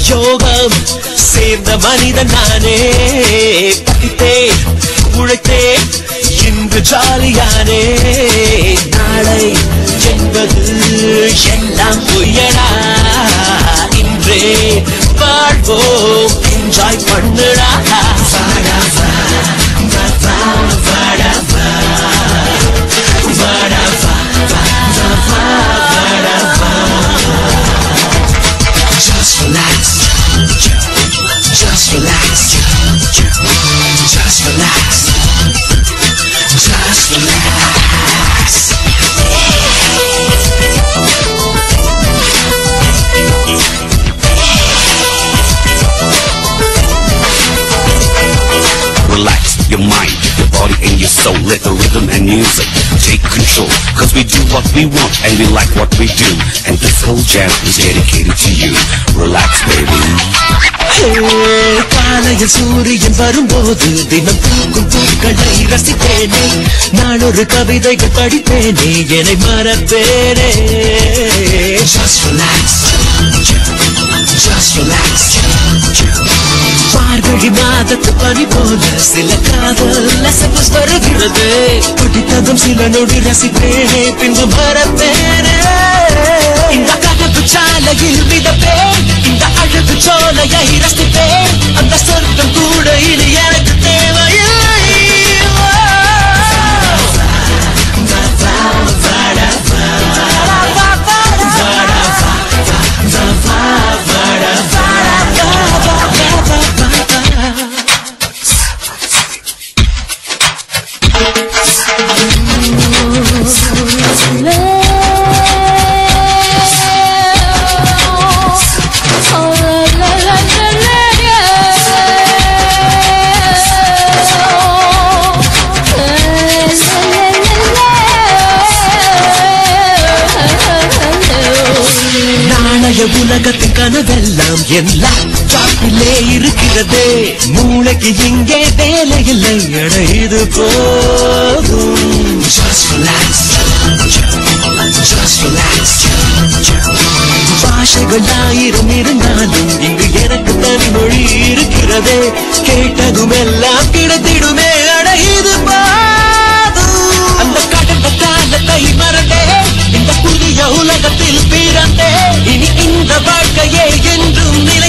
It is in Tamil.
யோகம் சேர்ந்த மனிதன் நானே படித்தேன் உழைத்தேன் இன்று ஜாலியானே நாளை என்பது எல்லாம் பொய்யடா இன்றே வாழ்வோம் என்ஜாய் பண்ணுடா வாடா வா, வா, வா, வாடா வா. வாடா வா, வா, வா, வா, வாடா வா. Just relax. Just relax. Just relax. Just relax. Relax your mind, your body and your soul. Let the rhythm and music take control. Cause we do what we want and we like what we do. And this whole jam is dedicated to you. Relax, baby. ஹே, காலையில் சூரியன் வரும்போது தினம் பூக்கும் பூக்களை ரசிப்பேனே நான் ஒரு கவிதைகள் படிப்பேனே என்னை மறப்பேனே Just relax. Just relax. மார்கழி மாதத்து பனி போல சில காதல் லசபஸ் வருகிறது பிடித்ததும் சில நொடி ரசிப்பேனே பின்பு மறப்பேனே இந்த கனவு சாலையில் மிதப்பேன் இந்த அழகு சோலையை ரசிப்பேன் அந்த சொர்க்கம் கூட இனி எனக்கு தேவையில்லை நாளைய உலகத்தின் கனவெல்லாம் என் லேப்டாப்பிலே இருக்கிறதே மூளைக்கு இங்கே வேலை இல்லை என இது போதும் Just relax. Just relax. பாஷைகள் ஆயிரம் இருந்தாலும் இங்கு எனக்கு தனி மொழி இருக்கிறதே கேட்டதும் எல்லாம் கிடைத்திடுமே அட இது போதும் அந்த கடந்த காலத்தை மறந்தேன் இந்த புதிய உலகத்தில் பிறந்தேன் இனி இந்த வாழ்க்கையே என்றும் நிலை